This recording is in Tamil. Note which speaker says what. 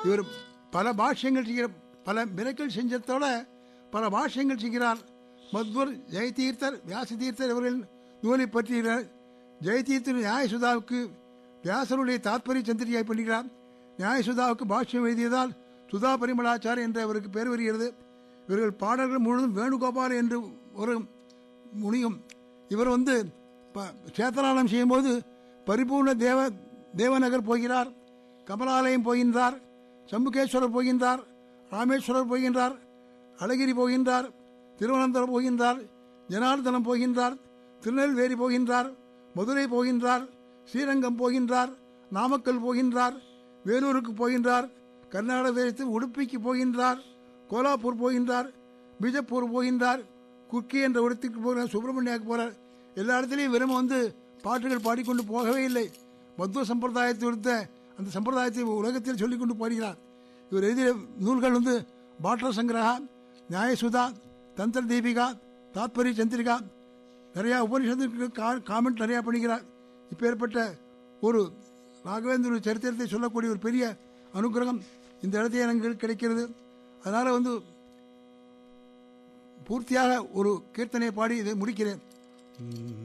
Speaker 1: இவர் பல பாஷ்யங்கள் செய்கிற பல மிரக்கல் செஞ்சதோட பல பாஷ்யங்கள் செய்கிறார் மத்வர் ஜெயதீர்த்தர் வியாசதீர்த்தர் இவர்கள் நூலை பற்றுகிறார் ஜெயதீர்த்தர் நியாயசுதாவுக்கு வியாசருடைய தாத்பரிய சந்திரிகை பண்ணுகிறார் நியாயசுதாவுக்கு பாஷ்யம் எழுதியதால் சுதா பரிமளாச்சார் என்ற அவருக்கு பேர் வருகிறது இவர்கள் பாடல்கள் முழுவதும் வேணுகோபால் என்று ஒரு முனியும் இவர் வந்து ப- சேத்தனாலம் செய்யும்போது பரிபூர்ண தேவ தேவநகர் போகிறார் கமலாலயம் போகின்றார் சம்புகேஸ்வரர் போகின்றார் ராமேஸ்வரர் போகின்றார் அழகிரி போகின்றார் திருவனந்தபுரம் போகின்றார் ஜனார்தனம் போகின்றார் திருநெல்வேலி போகின்றார் மதுரை போகின்றார் ஸ்ரீரங்கம் போகின்றார் நாமக்கல் போகின்றார் வேலூருக்கு போகின்றார் கர்நாடக தேசத்தில் உடுப்பிக்கு போகின்றார் கோலாப்பூர் போகின்றார் பிஜப்பூர் போகின்றார் குக்கி என்ற இடத்துக்கு போகிறார் சுப்பிரமணியாக்கு போறார் எல்லா இடத்துலையும் வெறும் வந்து பாட்டுகள் பாடிக்கொண்டு போகவே இல்லை மத்துவ சம்பிரதாயத்தை கொடுத்த அந்த சம்பிரதாயத்தை உலகத்தில் சொல்லிக் கொண்டு போகிறார் இவர் எழுதிய நூல்கள் வந்து பாட்ர சங்கிரகா நியாயசுதா தந்திர தீபிகா தாத்பரிய சந்திரிகா நிறையா உபனிஷத்துக்கு காமெண்ட் நிறையா பண்ணுகிறார் இப்பேற்பட்ட ஒரு ராகவேந்திர சரித்திரத்தை சொல்லக்கூடிய ஒரு பெரிய அனுகிரகம் இந்த இடத்துல எனக்கு கிடைக்கிறது அதனால வந்து பூர்த்தியாக ஒரு கீர்த்தனை பாடி இதை முடிக்கிறேன்